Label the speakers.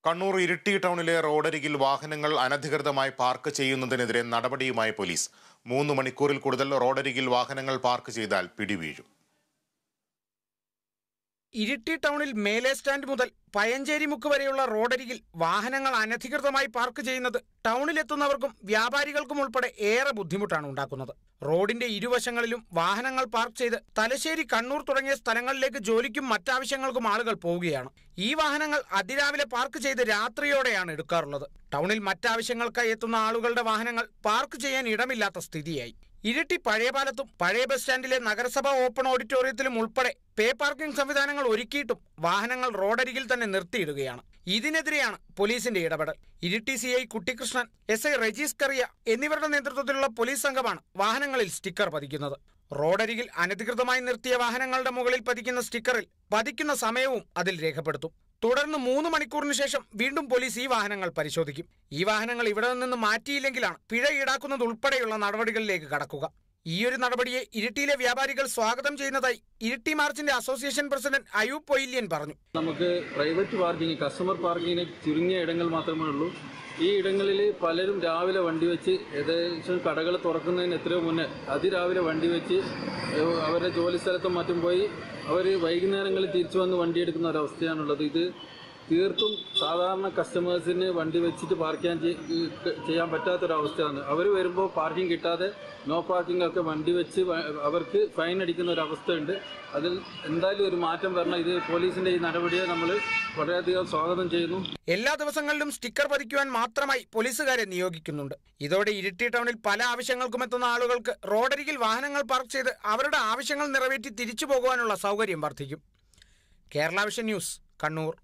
Speaker 1: കണ്ണൂർ ഇരിട്ടി ടൗണിലെ റോഡരികിൽ വാഹനങ്ങൾ അനധികൃതമായി പാർക്ക് ചെയ്യുന്നതിനെതിരെ നടപടിയുമായി പോലീസ് മൂന്ന് മണിക്കൂറിൽ കൂടുതൽ റോഡരികിൽ വാഹനങ്ങൾ പാർക്ക് ചെയ്താൽ പിടിവീഴും
Speaker 2: ഇരിട്ടി ടൗണിൽ മേലെ സ്റ്റാൻഡ് മുതൽ പയഞ്ചേരി മുക്ക് വരെയുള്ള റോഡരികിൽ വാഹനങ്ങൾ അനധികൃതമായി പാർക്ക് ചെയ്യുന്നത് ടൗണിലെത്തുന്നവർക്കും വ്യാപാരികൾക്കും ഉൾപ്പെടെ ഏറെ ബുദ്ധിമുട്ടാണ് ഉണ്ടാക്കുന്നത് റോഡിന്റെ ഇരുവശങ്ങളിലും വാഹനങ്ങൾ പാർക്ക് ചെയ്ത് തലശ്ശേരി കണ്ണൂർ തുടങ്ങിയ സ്ഥലങ്ങളിലേക്ക് ജോലിക്കും മറ്റാവശ്യങ്ങൾക്കും ആളുകൾ പോവുകയാണ് ഈ വാഹനങ്ങൾ അതിരാവിലെ പാർക്ക് ചെയ്ത് രാത്രിയോടെയാണ് എടുക്കാറുള്ളത് ടൗണിൽ മറ്റാവശ്യങ്ങൾക്കായി എത്തുന്ന ആളുകളുടെ വാഹനങ്ങൾ പാർക്ക് ചെയ്യാൻ ഇടമില്ലാത്ത സ്ഥിതിയായി ഇരിട്ടി പഴയപാലത്തും പഴയ ബസ് സ്റ്റാൻഡിലെ നഗരസഭാ ഓപ്പൺ ഓഡിറ്റോറിയത്തിലും ഉൾപ്പെടെ പേ പാർക്കിംഗ് സംവിധാനങ്ങൾ ഒരുക്കിയിട്ടും വാഹനങ്ങൾ റോഡരികിൽ തന്നെ നിർത്തിയിടുകയാണ് ഇതിനെതിരെയാണ് പോലീസിന്റെ ഇടപെടൽ Iritty C I Kuttikrishnan S I Rajees Kariya എന്നിവരുടെ നേതൃത്വത്തിലുള്ള പോലീസ് സംഘമാണ് വാഹനങ്ങളിൽ സ്റ്റിക്കർ പതിക്കുന്നത് റോഡരികിൽ അനധികൃതമായി നിർത്തിയ വാഹനങ്ങളുടെ മുകളിൽ പതിക്കുന്ന സ്റ്റിക്കറിൽ പതിക്കുന്ന സമയവും അതിൽ രേഖപ്പെടുത്തും തുടർന്ന് മൂന്ന് മണിക്കൂറിന് ശേഷം വീണ്ടും പോലീസ് ഈ വാഹനങ്ങൾ പരിശോധിക്കും ഈ വാഹനങ്ങൾ ഇവിടെ നിന്ന് മാറ്റിയില്ലെങ്കിലാണ് പിഴ ഈടാക്കുന്നത് ഉൾപ്പെടെയുള്ള നടപടികളിലേക്ക് കടക്കുക ഈ ഒരു നടപടിയെ ഇരിട്ടിയിലെ വ്യാപാരികൾ സ്വാഗതം ചെയ്യുന്നതായി ഇരിട്ടി മാർച്ചിന്റെ അസോസിയേഷൻ പ്രസിഡന്റ് അയൂബ് പൊയില്യൻ പറഞ്ഞു
Speaker 3: നമുക്ക് പ്രൈവറ്റ് പാർക്കിംഗ് കസ്റ്റമർ പാർക്കിങ്ങിന് ചുരുങ്ങിയ ഇടങ്ങൾ മാത്രമേ ഉള്ളൂ ഈ ഇടങ്ങളിൽ പലരും രാവിലെ വണ്ടി വെച്ച് ഏകദേശം കടകൾ തുറക്കുന്നതിന് എത്രയോ മുന്നേ അതിരാവിലെ വണ്ടി വെച്ച് ഏഹ് അവരുടെ ജോലി സ്ഥലത്തും മറ്റും പോയി അവർ വൈകുന്നേരങ്ങളിൽ തിരിച്ചു വന്ന് വണ്ടി എടുക്കുന്ന ഒരവസ്ഥയാണുള്ളത് ഇത് തീർത്തും സാധാരണ കസ്റ്റമേഴ്സിന് വണ്ടി വെച്ചിട്ട് പാർക്ക് ചെയ്യാൻ ചെയ്- ചെയ്യാൻ പറ്റാത്തൊരവസ്ഥയാണ് അവർ വരുമ്പോൾ പാർക്കിംഗ് കിട്ടാതെ നോ പാർക്കിംഗ് ഒക്കെ വണ്ടി വെച്ച് വ- അവർക്ക് ഫൈൻ അടിക്കുന്ന ഒരു അവസ്ഥയുണ്ട് അതിൽ എന്തായാലും ഒരു മാറ്റം വരണം ഇത് പോലീസിന്റെ ഈ നടപടിയെ നമ്മൾ വളരെയധികം സ്വാഗതം ചെയ്യുന്നു
Speaker 2: എല്ലാ ദിവസങ്ങളിലും സ്റ്റിക്കർ പതിക്കുവാൻ മാത്രമായി പോലീസുകാരെ നിയോഗിക്കുന്നുണ്ട് ഇതോടെ ഇരിട്ടി ടൗണിൽ പല ആവശ്യങ്ങൾക്കും എത്തുന്ന ആളുകൾക്ക് റോഡരികിൽ വാഹനങ്ങൾ പാർക്ക് ചെയ്ത് അവരുടെ ആവശ്യങ്ങൾ നിറവേറ്റി തിരിച്ചു പോകുവാനുള്ള സൗകര്യം വർദ്ധിക്കും കേരള വിഷൻ ന്യൂസ് കണ്ണൂർ